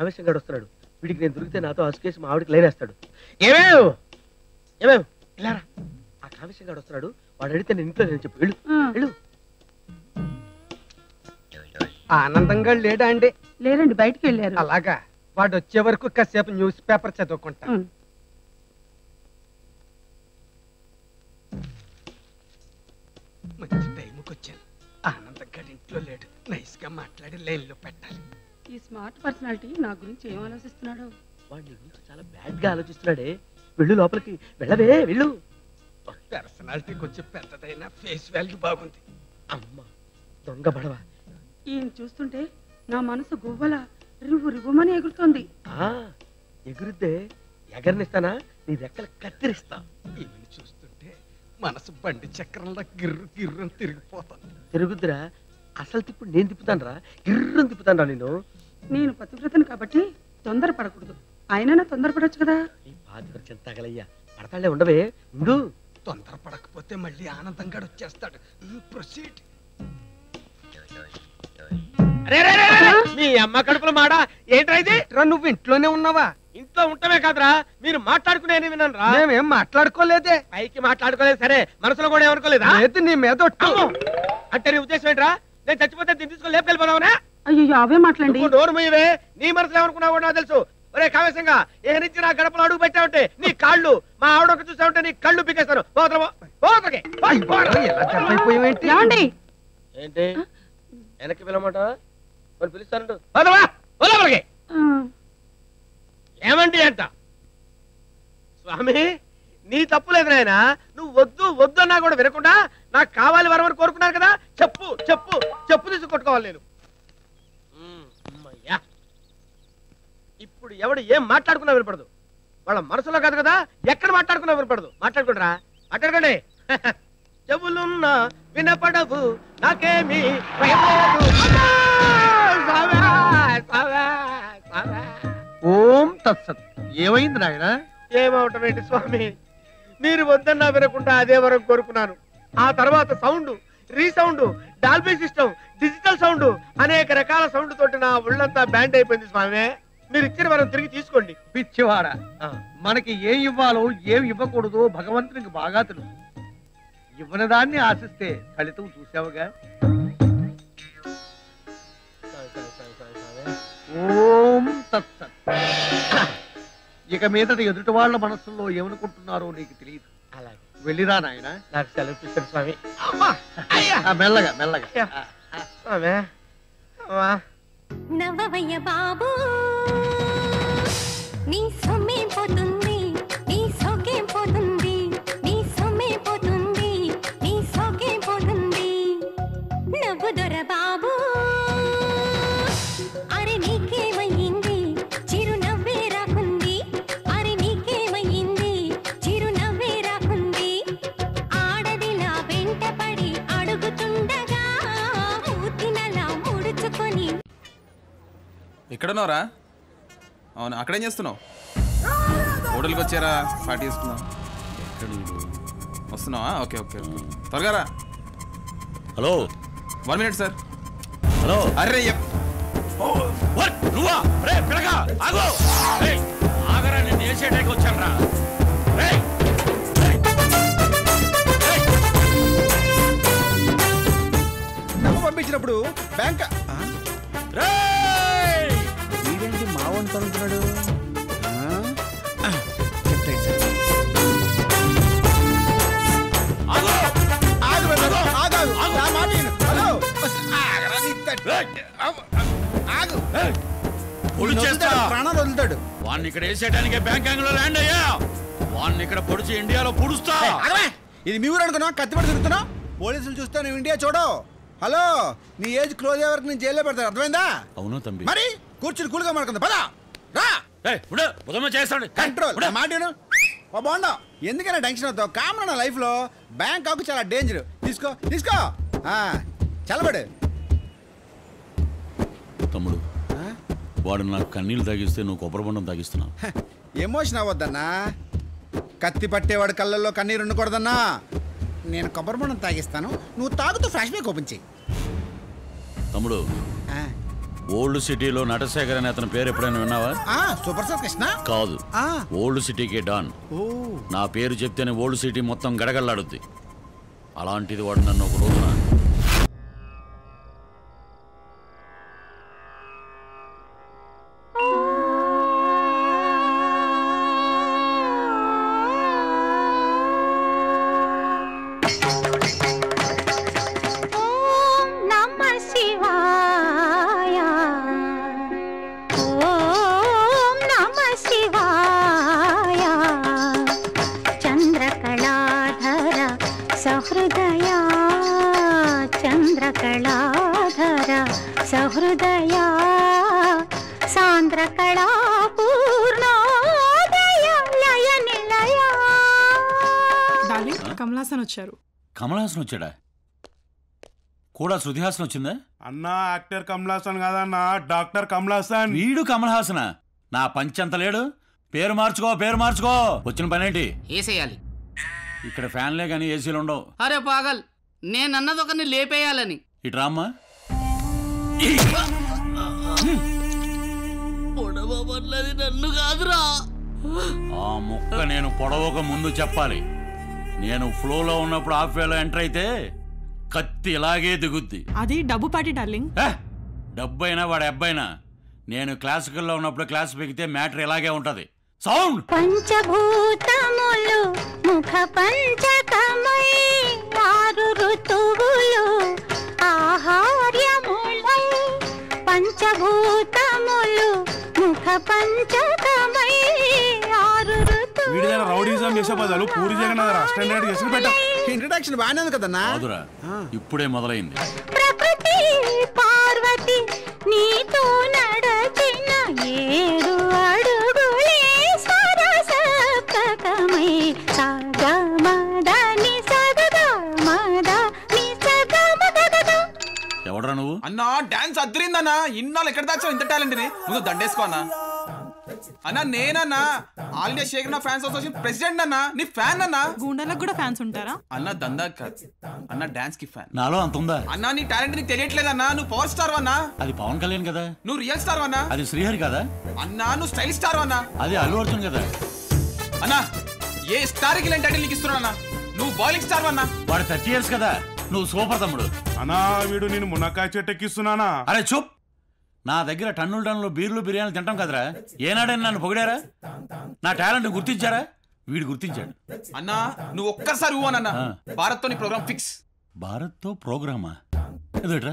కామేశం గడు వస్తున్నాడు వీడికి నేను దొరికితే నాతో అసుకేసి మా ఆవిడకి లైనేస్తాడు ఏమేవ్ ఏమేవ్ ఇలారా ఆ కామేశం గడు వస్తున్నాడు వాడు అడిగితే నేను ఇంట్లో నేను చెప్పు వెళ్ళు వెళ్ళు ఆనందంగా లేడా అండి లేరండి బయటికి వెళ్ళారు అలాగా వాడు వచ్చే వరకు కాసేపు న్యూస్ పేపర్ చదువుకుంటా ఉమ్. మంచి టైంకి వచ్చాను ఆనందంగా ఇంట్లో లేడు నైస్ గా మాట్లాడి లైన్ లో పెట్టాలి ఈ స్మార్ట్ పర్సనాలిటీ నా గురించి ఏం ఆలోచిస్తున్నాడో వాడు నీ గురించి చాలా బ్యాడ్ గా ఆలోచిస్తున్నాడే వెళ్ళు లోపలికి వెళ్ళవే వెళ్ళు పర్సనాలిటీ కొంచెం పెద్దదైనా ఫేస్ వాల్యూ బాగుంది అమ్మ దొంగ బడవ ఈయన చూస్తుంటే నా మనసు గువ్వల రివ్వు రివ్వుమని ఎగురుతోంది ఆ ఎగురుద్దే ఎగరనిస్తానా నీ రెక్కలు కత్తిరిస్తా ఈమెను చూస్తుంటే మనసు బండి చక్రంలో గిర్రు గిర్రు తిరిగిపోతుంది తిరుగుద్దురా అసలు తిప్పుడు నేను తిప్పుతాను రా గిర్రం తిప్పుతాను రా నేను నేను పతివ్రతను కాబట్టి తొందరపడకూడదు ఆయనైనా తొందరపడొచ్చు కదా ఈ పాతివరచం తగలయ్యా పడతాళ్లే ఉండవే ఉండు తొందరపడకపోతే మళ్ళీ ఆనందంగా వచ్చేస్తాడు ప్రొసీడ్ అరే, అరే, అరే, అరే! మీ అమ్మ కడుపులో మాడ ఏంట్రా ఇది నువ్వు ఇంట్లోనే ఉన్నావా ఇంట్లో ఉంటమే కాదురా మీరు మాట్లాడుకునే విన్నాను రా మేమేం మాట్లాడుకోలేదే పైకి మాట్లాడుకోలేదు సరే మనసులో కూడా ఏమనుకోలేదా లేదు నీ మీద ఒట్టు. అమ్మో! అంటే నీ ఉద్దేశం ఏంట్రా నేను చచ్చిపోతే దీన్ని తీసుకొని లేపుకెళ్ళిపోదావునా అయ్యో అవే మాట్లాడండి నువ్వు నోరు మూయవే నీ మనసులో ఏమనుకున్నావు కూడా నాకు తెలుసు ఒరే కావేశంగా ఏ నుంచి నా గడపలో అడుగు పెట్టావంటే నీ కాళ్ళు మా ఆవిడ ఒక చూసావంటే నీ కళ్ళు పీకేస్తాను పోతరా పోతరకి ఎలా జబ్బైపోయావేంటి ఏమండి ఏంటి వెనక్కి పిలవమాట మరి పిలుస్తానంటు పోతవా పోలవరికి ఆ, ఏమండి అంట స్వామి నీ తప్పు లేదు నాయన నువ్వు వద్దు వద్దు అన్నా కూడా వినకుండా నాకు కావాలి వరమని కోరుకున్నాను కదా చెప్పు చెప్పు చెప్పు తీసి కొట్టుకోవాలి నేను ఉమ్, అమ్మయ్యా ఇప్పుడు ఎవడు ఏం మాట్లాడుకున్నా వినపడదు వాళ్ళ మనసులో కాదు కదా ఎక్కడ మాట్లాడుకున్నా వినపడదు మాట్లాడుకుంటారా మాట్లాడుకోండి చెవులున్నా వినపడవు నాకేమి భయం లేదు. అమ్మా! స్వామి! స్వామి! స్వామి! ఓం తత్సత్ ఏమైంది నాయన ఏమవటం ఏంటి స్వామి మీరు వద్దన్నా వినకుండా అదే వరం కోరుకున్నాను ఆ తర్వాత sound resound Dolby system digital sound అనేక రకాల సౌండ్ తోటి నా ఒళ్ళంతా బ్యాండ్ అయిపోయింది స్వామి మీరు ఇచ్చిన వరం తిరిగి తీసుకోండి పిచ్చివాడ ఆ, మనకి ఏం ఇవ్వాలో ఏం ఇవ్వకూడదో భగవంతునికి బాగా తెలుసు ఇవ్వని దాన్ని ఆశిస్తే ఫలితం చూసావుగా స్వామి, స్వామి, స్వామి, స్వామి, స్వామి. ఓం తత్సత్ ఇక మీదట ఎదుటి వాళ్ళ మనస్సుల్లో ఏమనుకుంటున్నారో నీకు తెలియదు అలాగే వెళ్ళిరా నాయన నాకు సెలవు ఇప్పించండి స్వామి అమ్మా అయ్యా మెల్లగా మెల్లగా యా. ఆ, స్వామి అమ్మా నవ్వవయ్య బాబు నీ సొమ్మే పోతుంది నీ సొగ్గే పోతుంది నీ సొమ్మే పోతుంది నీ సొగ్గే పోతుంది నవ్వు దొర బాబు అరే నీకేమయ్యింది చిరునవ్వే రాకుంది అరే నీకేమయ్యింది చిరునవ్వే రాకుంది ఆడదిలా వెంటపడి అడుగుతుండగా మూతినలా ముడుచుకొని ఎక్కడున్నావురా అవును అక్కడేం చేస్తున్నావు హోటల్కి వచ్చారా పార్టీ చేసుకున్నావు ఎక్కడ వీడు? వస్తున్నావా ఓకే ఓకే ఓకే త్వరగా రా hello one minute sir hello అరే ఎప్- నువ్వా రే పిల్లగా ఆగు రేయ్, ఆగరా నేను వేసేటానికి వచ్చాను రా రేయ్, రేయ్, రేయ్. డబ్బు పంపించినప్పుడు బ్యాంక్ రేయ్! వీడేంటి మా వంట అనుకున్నాడు ఆగు! ఆగు బ్రదర్, ఆగు, ఆగు. ఆగు. నా మాట విను. హలో ఆగరా, నీ తట్- రేయ్! ఆగు రేయ్! పొడి చేస్తా వదులుతాడు, ప్రాణాలు వదులుతాడు వాడిని ఇక్కడ వేసేయడానికి బ్యాంకాంగ్ లో ల్యాండ్ అయ్యా వాడిని ఇక్కడ పొడిచి ఇండియాలో పుడుస్తా ఆగవే ఇది మీ ఊరు అనుకున్నావు కత్తిపడి తిరుగుతున్నావు పోలీసులు చూస్తే నువ్వు ఇండియా చూడవు హలో నీ ఏజ్ క్లోజ్ అయ్యే వరకు నేను జైల్లో పెడతాను అర్థమైందా అవును తంబి మరి కూర్చుని కూలుగా మాడుకుందా పదా రా రేయ్, ఉండు, ఉదయం చేస్తాడు కంట్రోల్ నా మాట విను. ఓ బాగుండా ఎందుకైనా టెన్షన్ అవుతావు కామన్ నా లైఫ్ లో బ్యాంక్ ఆకు చాలా డేంజర్ తీసుకో తీసుకో ఆ, చల్లబడు తమ్ముడు ఆ? వాడు నాకు కన్నీళ్ళు తాగిస్తే నువ్వు కొబ్బరి బొండం తాగిస్తున్నావు హ, ఎమోషన్ అవ్వద్దన్నా కత్తి పట్టేవాడు కళ్ళల్లో కన్నీరు ఉండకూడదన్నా నేను కొబ్బరి బొండం తాగిస్తాను నువ్వు తాగుతూ ఫ్లాష్ బ్యాక్ ఓపెన్ చెయ్యి తమ్ముడు ఆ, ఓల్డ్ సిటీలో నటశేఖర్ అనే అతని పేరు ఎప్పుడైనా విన్నావా ఆ, సూపర్ స్టార్ కృష్ణ కాదు ఆ, ఓల్డ్ సిటీకి డాన్ ఓ నా పేరు చెప్తేనే ఓల్డ్ సిటీ మొత్తం గడగడలాడుద్ది అలాంటిది వాడు నన్ను ఒక రోజున ఓం నమ శివాయ ఓం నమ శివాయ చంద్రకళాధర సహృదయ చంద్రకళాధర సహృదయ సాంద్రకళా పూర్ణోదయ లయ నిలయ డార్లింగ్ కమలాసన్ వచ్చారు కమలహాసన్ వచ్చాడా కూడా శృతిహాసన్ వచ్చిందా అన్నా యాక్టర్ కమలాసన్ కాదన్నా డాక్టర్ కమలాసన్ వీడు కమలహాసన నా పంచంత లేడు పేరు మార్చుకో పేరు మార్చుకో వచ్చిన పనేంటి వేసేయాలి ఇక్కడ ఫ్యాన్లే కానీ ఏసీలు ఉండవు అరే పాగల్ నేనన్నది ఒకరిని లేపేయాలని ఇటు రామ్మా పొడవబడ్లది నన్ను కాదురా ఆ ముక్క నేను పొడవక ముందు చెప్పాలి నేను ఫ్లోలో ఉన్నప్పుడు హాఫ్ వేలో ఎంటర్ అయితే కత్తి ఇలాగే దిగుద్ది అది డబ్బు పాటి డార్లింగ్ ఏ, డబ్బైనా వాడి అబ్బాయినా నేను క్లాసికల్లో ఉన్నప్పుడు క్లాస్ పెగితే మ్యాటర్ ఇలాగే ఉంటది సౌండ్ పంచభూతములు ముఖ పంచకమై ఆరు ఋతువులు ఆహార్యములై పంచభూతములు ముఖ పంచకమై ఆరు వీడి దగ్గర రౌడీజం చేసే బదులు పూరి జగన్నాథ్ స్టాండర్డ్ చేసి పెట్ట ఇంట్రడక్షన్ బాగానే ఉంది కదన్నా కాదురా ఇప్పుడే మొదలైంది ప్రకృతి పార్వతి నీతో నడచిన ఏడు అడుగులే సరసప్తకమై సగమదని సగద మద ని సగమదగద ఎవడరా నువ్వు అన్నా డాన్స్ అద్దరిందన్నా ఇన్నాళ్ళు ఎక్కడ దాచావు ఇంత టాలెంట్ ని ముందు దండేసుకో అన్నా అన్నా నేనన్నా ఆల్ ఇండియా షేక్ నా ఫ్యాన్స్ అసోసియేషన్ ప్రెసిడెంట్ అన్నా నీ ఫ్యాన్ అన్నా గూండాలకు కూడా ఫ్యాన్స్ ఉంటారా అన్న దందా కాదు అన్న డాన్స్ కి ఫ్యాన్ నాలో అంత ఉందా అన్నా నీ టాలెంట్ నీకు తెలియట్లేదన్నా నువ్వు పవర్ స్టార్ అన్నా అది పవన్ కళ్యాణ్ కదా నువ్వు రియల్ స్టార్ అన్నా అది శ్రీహరి కదా అన్నా నువ్వు స్టైల్ స్టార్ అన్నా అది అల్లు అర్జున్ కదా అన్నా ఏ స్టార్ కి లేని టైటిల్ నీకు ఇస్తున్నా నువ్వు బాయిలింగ్ స్టార్ అన్నా వాడు థర్టీ ఇయర్స్ కదా నువ్వు సూపర్ తమ్ముడు అన్నా వీడు నేను మునక్కాయ చెట్టు ఎక్కిస్తున్నానా అరే చూప్ నా దగ్గర టన్నులు టన్నులు బీర్లు బిర్యానీలు తింటాం కదరా ఏనాడైనా నన్ను పొగిడారా నా టాలెంట్ గుర్తించారా వీడు గుర్తించాడు అన్నా నువ్వు ఒక్కసారి ఊ అన్నా ఆ. భారత్ తో నీ ప్రోగ్రామ్ ఫిక్స్ భారత్తో ప్రోగ్రామా ఎదుట్రా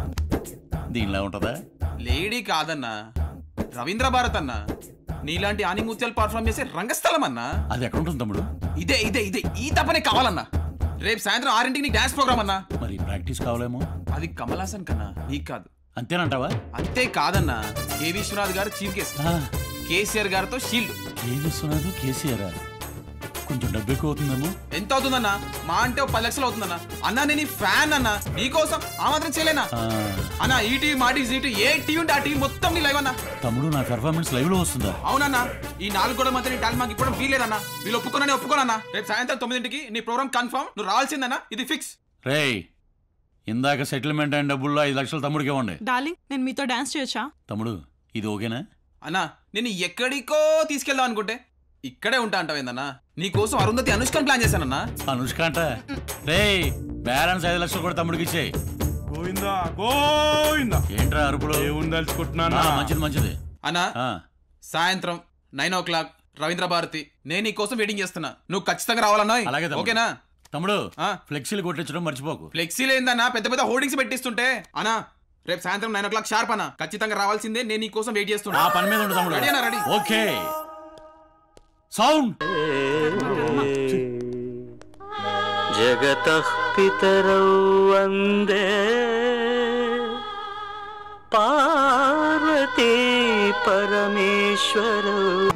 దీనిలా ఉంటుందా లేడీ కాదన్నా రవీంద్ర భారత్ అన్నా నీలాంటి ఆనిముత్యాలు పర్ఫామ్ చేసే రంగస్థలం అన్నా అది ఎక్కడ ఉంటుంది తమ్ముడు ఇదే ఇదే ఇదే ఈ తపనే కావాలన్నా రేపు సాయంత్రం ఆరింటికి నీ డాన్స్ ప్రోగ్రామ్ అన్నా మరి ప్రాక్టీస్ కావాలేమో అది కమల్ హాసన్ కన్నా నీకు కాదు అంతేనంటావా అంతే కాదన్నా కె విశ్వనాథ్ గారు చీఫ్ గెస్ట్ ఆ, కేసీఆర్ గారితో షీల్డ్ కే విశ్వనాథ్ కేసీఆర్ కొంచెం డబ్బు ఎక్కువ అవుతుందేమో ఎంత అవుతుందన్నా మా అంటే ఒక పది లక్షలు అవుతుందన్నా అన్నా నేను ఫ్యాన్ అన్నా నీకోసం ఆ మాత్రం చేయలేనా ఆ, అన్నా ఈ టీవీ మా టీవీ ఈ టీవీ ఏ టీవీ ఉంటే ఆ టీవీ మొత్తం నీ లైవ్ అన్నా తమ్ముడు నా పెర్ఫార్మెన్స్ లైవ్ లో వస్తుందా అవునన్నా ఈ నాలుగు గోడల మధ్య నీ టాలెంట్ మాకు ఇప్పుడు వీలేదన్నా వీళ్ళు ఒప్పుకోనని ఒప్పుకోనన్నా రేపు సాయంత్రం తొమ్మిదింటికి నీ ప్రోగ్రామ్ కన్ఫర్మ్ నువ్వు రావాల్సిందన్నా ఇది ఫిక్స్ రేయ్ ఇందాక సెటిల్మెంట్ అయిన డబ్బుల్లో ఐదు లక్షలు తమ్ముడికి ఇవ్వండి డార్లింగ్ నేను మీతో డాన్స్ చేయొచ్చా తమ్ముడు ఇది ఓకేనా అన్నా నేను ఎక్కడికో తీసుకెళ్దాం అనుకుంటే ఇక్కడే ఉంటా అంటావేందన్నా నీకోసం అరుంధతి అనుష్కని ప్లాన్ చేశానన్నా అనుష్క అంట రేయ్ బ్యాలెన్స్ ఐదు లక్షలు కూడా తమ్ముడికి ఇచ్చేయి గోవిందా గోవిందా ఏంట్రా అరుపులు ఏముంది తలుచుకుంటున్నానా ఆ, మంచిది మంచిది అన్నా ఆ, సాయంత్రం nine o'clock Ravindra Bharathi నేను నీ కోసం వెయిటింగ్ చేస్తున్నా నువ్వు ఖచ్చితంగా రావాలన్నా అలాగే తమ్ముడు. ఓకేనా తమ్ముడు ఆ. ఫ్లెక్సీలు కొట్టించడం మర్చిపోకు ఫ్లెక్సీలు ఏందన్నా పెద్ద పెద్ద హోర్డింగ్స్ పెట్టిస్తుంటే అన్నా రేపు సాయంత్రం నైన్ ఓ క్లాక్ షార్ప్ అన్నా ఖచ్చితంగా రావాల్సిందే నేను నీ కోసం వెయిట్ చేస్తున్నా ఆ పని మీద ఉండు తమ్ముడు రెడీ అన్నా రెడీ ఓకే సౌండ్ జగతః పితరౌ వందే పార్వతీ పరమేశ్వరౌ